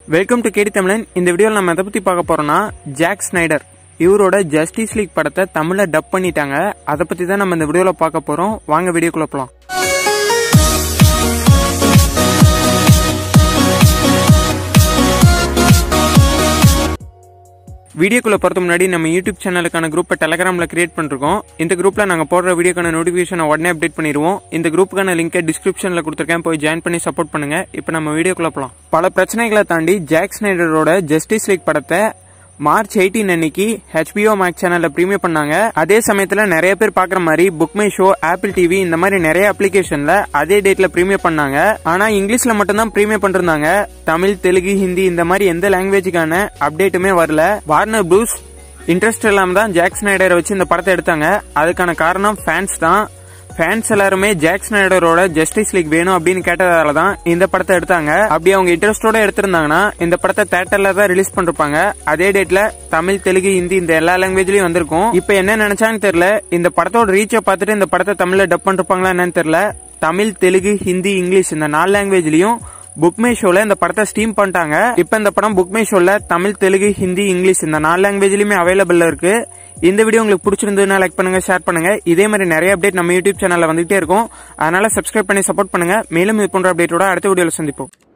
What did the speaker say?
welcome to கேடி தமிழன் இந்த வீடியோவில் நம்ம எதை பற்றி பார்க்க போறோம்னா ஜாக் ஸ்னைடர் இவரோட ஜஸ்டிஸ் லீக் படத்தை தமிழ்ல டப் பண்ணிட்டாங்க அதை பற்றி தான் நம்ம இந்த வீடியோவில் பார்க்க போறோம் வாங்க வீடியோக்குள்ள போலாம் வீடியோக்குள்ள போறதுக்கு முன்னாடி நம்ம யூடியூப் சேனலுக்கான குரூப்பை டெலகிராம்ல கிரியேட் பண்ணிருக்கோம் இந்த குரூப்ல நாங்க போடுற வீடியோக்கான நோட்டிபிகேஷன் உடனே அப்டேட் பண்ணிடுவோம் இந்த குரூப்புக்கான லிங்கை டிஸ்கிரிப்ஷன்ல கொடுத்துருக்கேன் போய் ஜாயின் பண்ணி சப்போர்ட் பண்ணுங்க இப்போ நம்ம வீடியோக்குள்ள போலாம் பல பிரச்சனைகளை தாண்டி ஜாக் ஸ்னைடரோட ஜஸ்டிஸ் லீக் படத்தை மார்ச் எயிட்டீன் அன்னைக்கு ஹெச்பிஓ மேக்ஸ் சேனல்ல ப்ரீமியர் பண்ணாங்க அதே சமயத்துல நிறைய பேர் பாக்குற மாதிரி Book My Show Apple TV இந்த மாதிரி நிறைய அப்ளிகேஷன்ல அதே டேட்ல ப்ரீமியர் பண்ணாங்க ஆனா இங்கிலீஷ்ல மட்டும்தான் ப்ரீமியர் பண்ணிருந்தாங்க தமிழ் தெலுங்கு ஹிந்தி இந்த மாதிரி எந்த லாங்குவேஜுக்கான அப்டேட்டுமே வரல வார்னர் ப்ரூஸ் இன்ட்ரெஸ்ட் இல்லாம தான் ஜாக் ஸ்னைடரை வச்சு இந்த படத்தை எடுத்தாங்க அதுக்கான காரணம் ஃபேன்ஸ் தான் ஃபேன்ஸ் எல்லாருமே ஜாக் ஸ்னைடரோட ஜஸ்டிஸ் லீக் வேணும் அப்படின்னு கேட்டதால தான் இந்த படத்தை எடுத்தாங்க அப்படி அவங்க இன்ட்ரெஸ்டோட எடுத்திருந்தாங்கன்னா இந்த படத்தை தேட்டர்ல தான் ரிலீஸ் பண்ணிருப்பாங்க அதே டேட்ல தமிழ் தெலுங்கு ஹிந்தி இந்த எல்லா லாங்குவேஜ்லயும் வந்திருக்கும் இப்போ என்ன நினைச்சான்னு தெரியல இந்த படத்தோட ரீச்சை பார்த்துட்டு இந்த படத்தை தமிழ்ல டப் பண்ணிருப்பாங்களா என்னன்னு தெரியல தமிழ் தெலுங்கு ஹிந்தி இங்கிலீஷ் இந்த நாலு லாங்குவேஜ்லயும் புக்மே ஷோல இந்த படத்தை ஸ்டீம் பண்ணிட்டாங்க இப்போ இந்த படம் புக்மே ஷோல தமிழ் தெலுங்கு ஹிந்தி இங்கிலீஷ் இந்த நாலு லாங்குவேஜ்லயுமே அவைலபிள் இருக்கு இந்த வீடியோ உங்களுக்கு பிடிச்சிருந்ததுன்னா லைக் பண்ணுங்க ஷேர் பண்ணுங்க இதே மாதிரி நிறைய அப்டேட் நம்ம யூடியூப் சேனல்ல வந்துகிட்டே இருக்கும் அதனால சப்ஸ்கிரைப் பண்ணி சப்போர்ட் பண்ணுங்க மேலும் இது போன்ற அப்டேட்டோட அடுத்த வீடியோல சந்திப்போம்